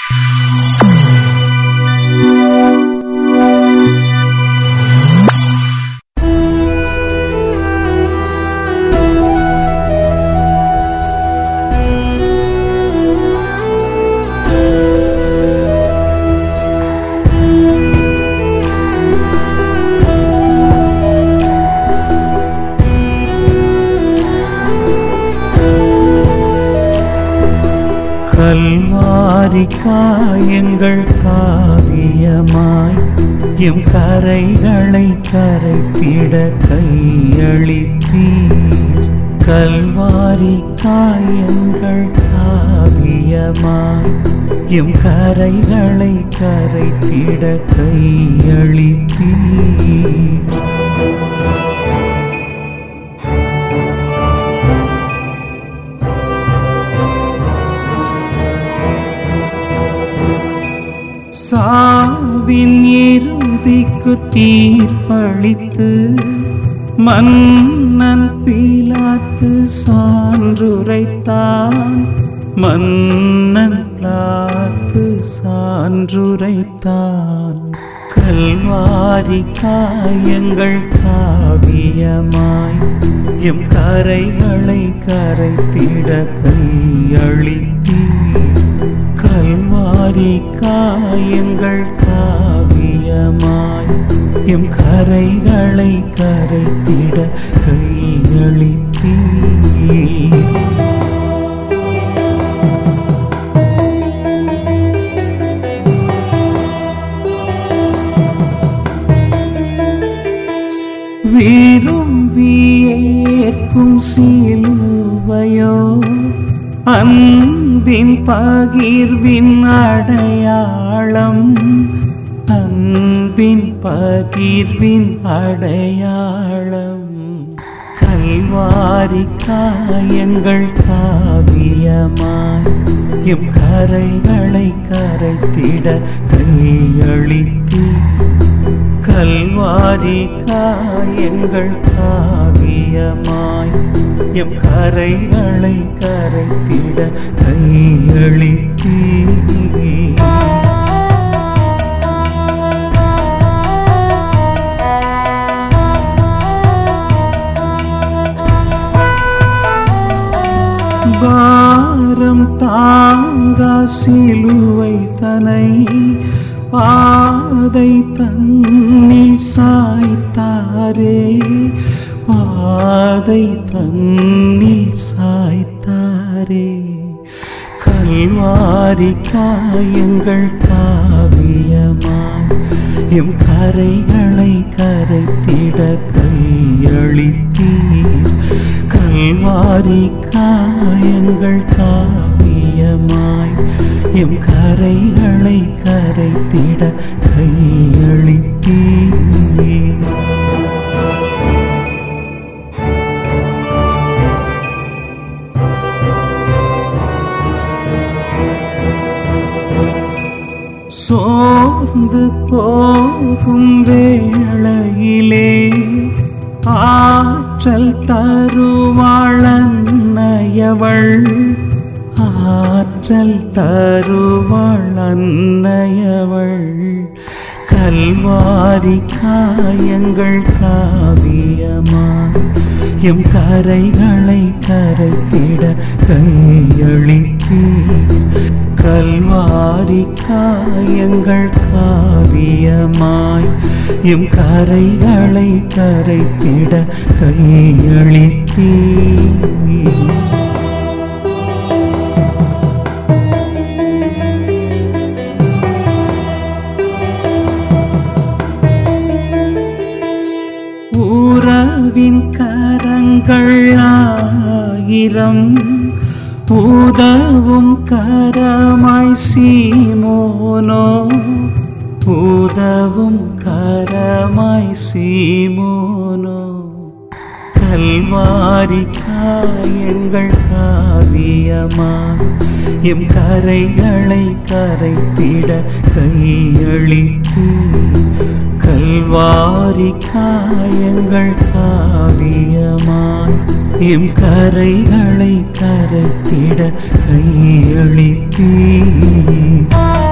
கல்வாரி காயங்கள் காவியமாய் எம் கரைகளை கரைத்திட கையளித்தீர் கல்வாரி காயங்கள் காவியமாய் எம் கரைகளை கரைத்திட கையளித்தீர் சாவின் இறுதிக்கு தீர்ப்பளித்து மன்னன் பீலாத்து சான்றுரைத்தான் மன்னன் பிலாத்து சான்றுரைத்தான் கல்வாரி காயங்கள் காவியமாய் எம் கரைகளை கரைத்திட கையளித்தீர் கல்வாரி காயங்கள் காவியமாய் எம் கரைகளை கரைத்திட கையளித்தீர் விரும்பியேற்கும் சிலுவையோ அன்பின் பகிர்வின் அடையாளம் அன்பின் பகிர்வின் அடையாளம் கல்வாரி காயங்கள் காவியமாய் எம் கரைகளை கரைத்திட கையளித்தீர் கல்வாரி காயங்கள் காவியமாய் எம் கரைகளை கரைத்திட கையளித்தீர் பாரம் தாங்கா சிலுவை தனை பாதை தன்னில் சாய்த்தாரே பாதை தன்னில் சாய்த்தாரே கல்வாரி காயங்கள் காவியமாய் எம் கரைகளை கரைத்திட கையளித்தீர் கல்வாரி காயங்கள் காவியமாய் எம் கரைகளை கரைத்திட கையளித்தீர் சோர்ந்து போகும் வேளையிலே ஆற்றல் தருவாளன்னையவள் ஆற்றல் தருவாள் அன்னையவள் கல்வாரி காயங்கள் காவியமாய் எம் கரைகளை கரைத்திட கையளித்தீர் கல்வாரி காயங்கள் காவியமாய் எம் கரைகளை கரைத்திட கையளித்தீர் உறவின் கரங்கள் ஆயிரம் உதவும் கரமாய் சீமோனோ உதவும் கரமாய் சீமோனோ கல்வாரி காயங்கள் காவியமாய் எம் கரைகளை கரைத்திட கையளித்து கல்வாரி காயங்கள் காவியமாய் எம் கரைகளை கரைத்திட கையளித்தீர்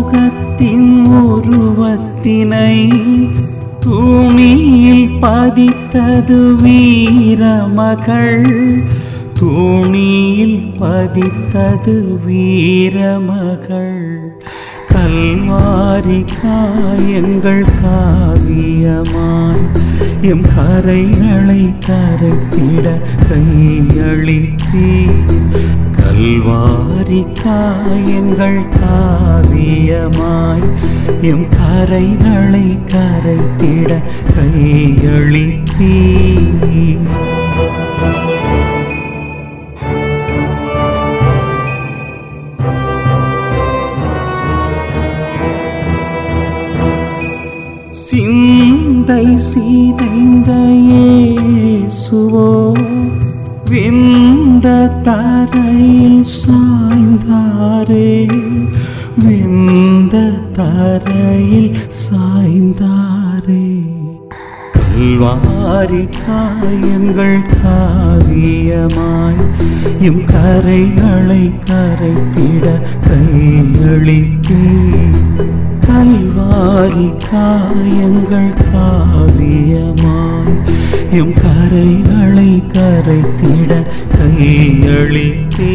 முகத்தின் உருவத்தினை தூணியில் பதித்தது வீரமகள் தூணியில் பதித்தது வீரமகள் கல்வாரி காயங்கள் காவியமாய் எம் கரைகளை கரைத்திட கையளித்தீ கல்வாரி காயங்கள் காவியமாய் எம் கரைகளை கரைத்திட கையளித்தீ சிந்தை சீதைந்த இயேசுவோ வெந்த தரையில் சாய்ந்தாரே வெந்த தரையில் சாய்ந்தாரே கல்வாரி காயங்கள் காவியமாய் எம் கரைகளை கரைத்திட கையளித்தே கல்வாரி காயங்கள் காவியமாய் எம் கரைகளை கரைத்திட கையளித்தே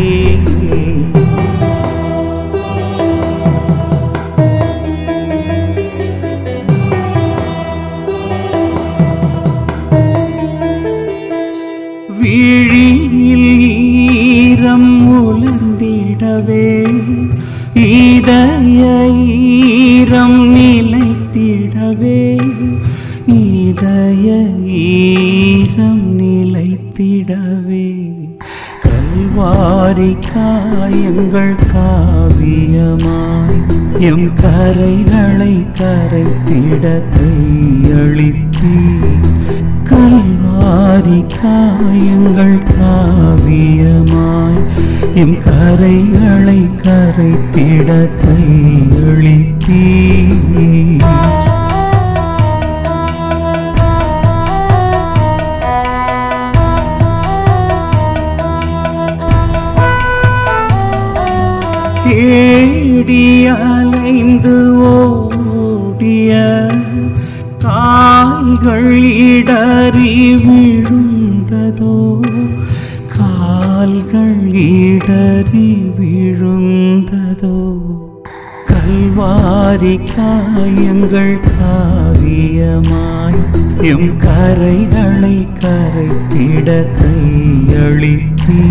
விழியில் ஈரம் உலர்ந்திடவே இதய ஈரம் நிலைத்திடவே இதய ஈரம் நிலைத்திடவே கல்வாரி காயங்கள் காவியமாய் எம் கரைகளை கரைத்திட கையளித்தீ கல்வாரி காயங்கள் காவியமாய் எம் கரைகளை கரைத்திட கையளித்தீ தேடி அலைந்து ஓடிய கால்கள் இடறி விழுந்ததோ கால்கள் இடறி விழுந்ததோ கல்வாரி காயங்கள் காவியமாய் எம் கரைகளை கரைத்திட கையளித்தீ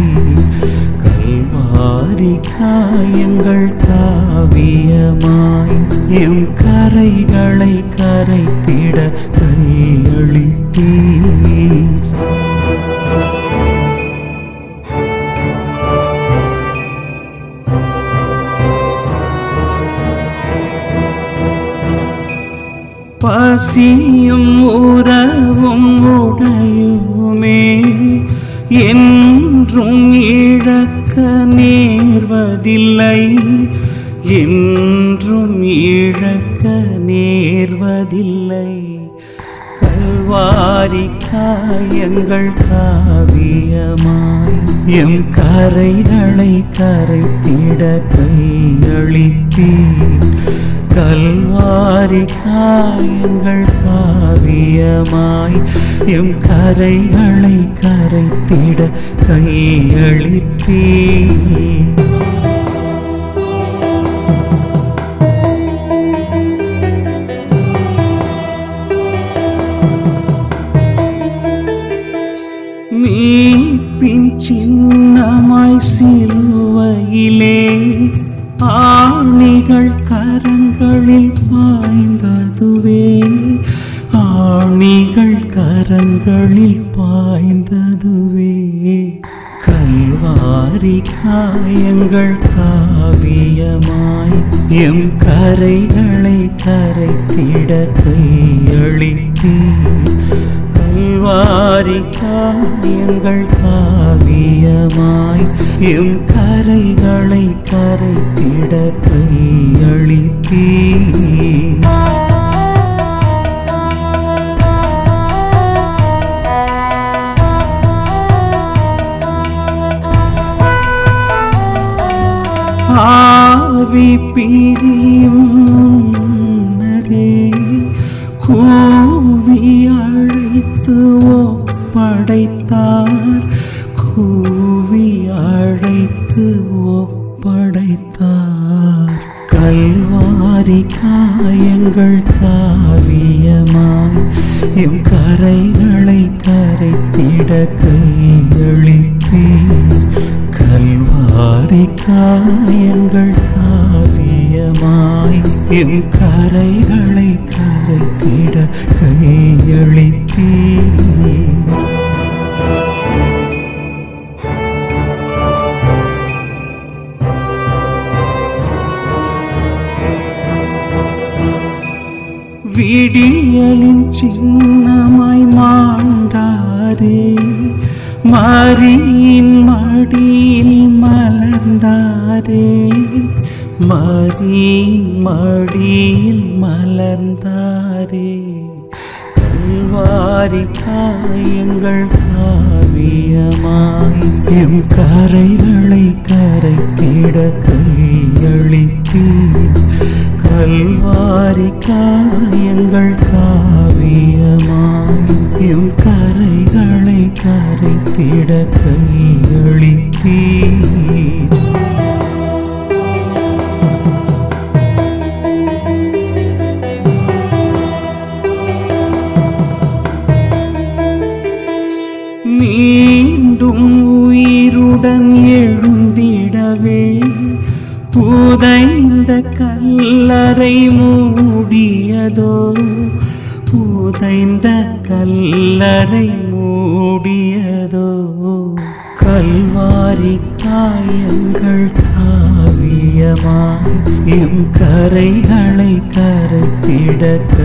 கல்வாரி காயங்கள் காவியமாய் எம் கரைகளை கரைத்திட கையளித்தீர் பசியும் உறவும் உடையுமே என்றும் இழக்க நேர்வதில்லை என்றும் இழக்க நேர்வதில்லை கல்வாரி காயங்கள் காவியமாய் எம் கரைகளை கரைத்திட கையளித்தீ கல்வாரி காயங்கள் காவியமாய் எம் கரைகளை கரைத்திட கையளித்தீ மீட்பின் சின்னமாய் சிலுவையிலே ஆணிகள் கரங்களில் பாய்ந்ததுவே ஆணிகள் கரங்களில் பாய்ந்ததுவே கல்வாரி காயங்கள் காவியமாய் எம் கரைகளை கரைத்திட கையளித்தீ கல்வாரி காயங்கள் காவியமாய் எம் கரைகளை கரைத்திட கையளித்தீ ஆவி பிரியும் கல்வாரி காயங்கள் காவியமாய் எம் கரைகளை கரைத்திட கையளித்தீர் கல்வாரி காயங்கள் காவியமாய் எம் கரைகளை கரைத்திட கையளித்தீர் விடியலின் சின்னமாய் மாண்டாரே மாரியின் மடியில் மலர்ந்தாரே மாரியின் மடியில் மலர்ந்தாரே கல்வாரி காயங்கள் காவியமாய் எம் கரைகளை கரைத்திட கையளித்தீர் கல்வாரி காயங்கள் காவியமாய் எம் கரைகளை கரைத்திட கையளித்தீர் மீண்டும் உயிருடன் எழுந்திடவே புதைந்த கல்லறை மூடியதோ புதைந்த கல்லறை மூடியதோ கல்வாரி காயங்கள் காவியமாய் எம் கரைகளை கரைத்திட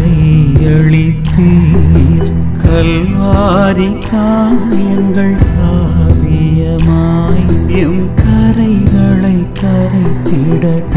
கையளித்தீர் கல்வாரி காயங்கள் காவியமாய் எம் கரைகளை கரைத்திட